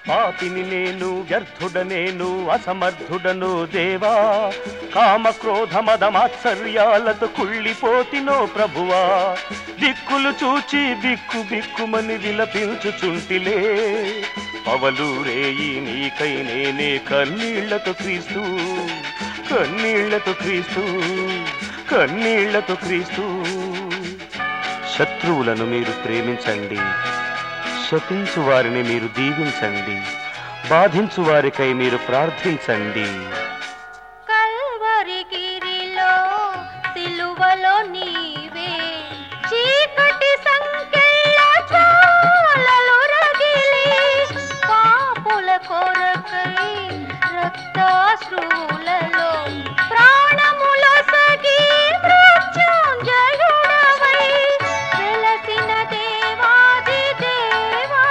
పాపిని నేను వ్యర్థుడ నేను అసమర్థుడను దేవా కామ క్రోధ మద మాత్సర్యాలతో కుళ్ళిపోతినో ప్రభువా దిక్కులు చూచి బిక్కు బిక్కుమని విలపించుచుంటిలే పవలూరేయి నీకై నేనే కన్నీళ్లతో క్రీస్తు కన్నీళ్లతో క్రీస్తు కన్నీళ్లతో క్రీస్తు శత్రువులను మీరు ప్రేమించండి శపించు వారిని మీరు దీవించండి బాధించు వారికై మీరు ప్రార్థించండి కల్వరి గిరిలో సిలువలో నీవే చీకటి సంకెళ్ళ జ్వాలలు రగిలి పాపుల కొరకై రక్తాశ్రువులలో ప్రాణముల సగి మృత్యుంజయుడవై వెలసిన దేవాది దేవా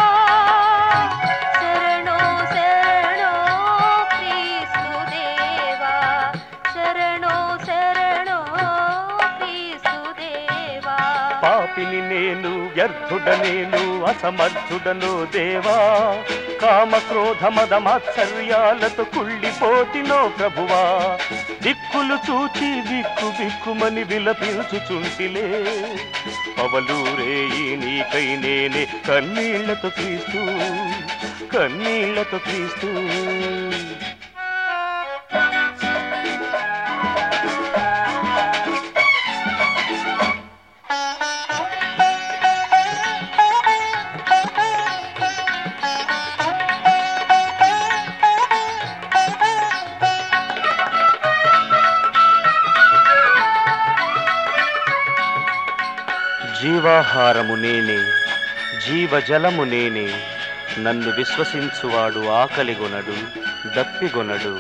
శరణో శరణో క్రీస్తు దేవా శరణో శరణో క్రీస్తు దేవా పాపిని నేను వ్యర్థుడ నేను అసమర్థుడను దేవా కామ క్రోధ మద మాత్సర్యాలతో కుళ్ళిపోతినో ప్రభువా దిక్కులు చూచి బిక్కు బిక్కుమని విలపించుచుంటిలే పవలూరేయి నీకై నేనే కన్నీళ్లతో క్రీస్తు కన్నీళ్లతో క్రీస్తు జీవాహారము నేనే జీవజలము నేనే నన్ను విశ్వసించువాడు ఆకలిగొనడు దప్పిగొనడు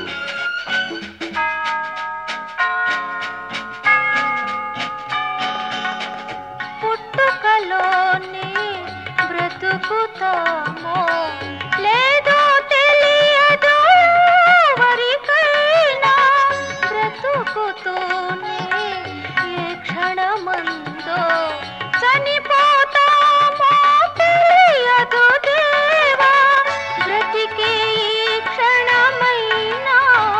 పుట్టుకలోనే బ్రతుకుతామో లేదో తెలియదు ఎవరికైనా బ్రతుకుతూనే ఏ క్షణమందో చనిపోతామో తెలియదు దేవా బ్రతికే ఈ క్షణమైనా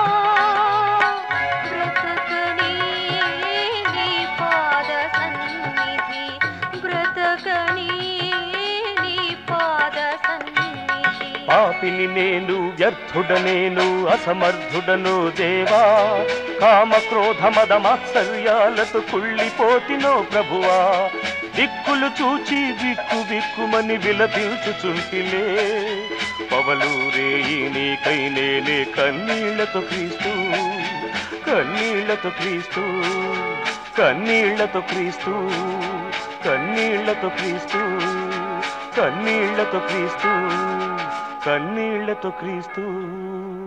బ్రతకని నీ పాద సన్నిధి బ్రతకని నీ పాద సన్నిధి పాపిని నేను వ్యర్థుడ నేను అసమర్థుడను దేవా కామ క్రోధ మద మాత్సర్యాలతో కుళ్ళిపోతినో ప్రభువా దిక్కులు చూచి బిక్కు బిక్కుమని విలపించుచుంటిలే పవలూరేయి నీకై నేనే కన్నీళ్లతో క్రీస్తు కన్నీళ్లతో క్రీస్తు కన్నీళ్లతో క్రీస్తు కన్నీళ్లతో క్రీస్తు కన్నీళ్లతో క్రీస్తు కన్నీళ్లతో క్రీస్తు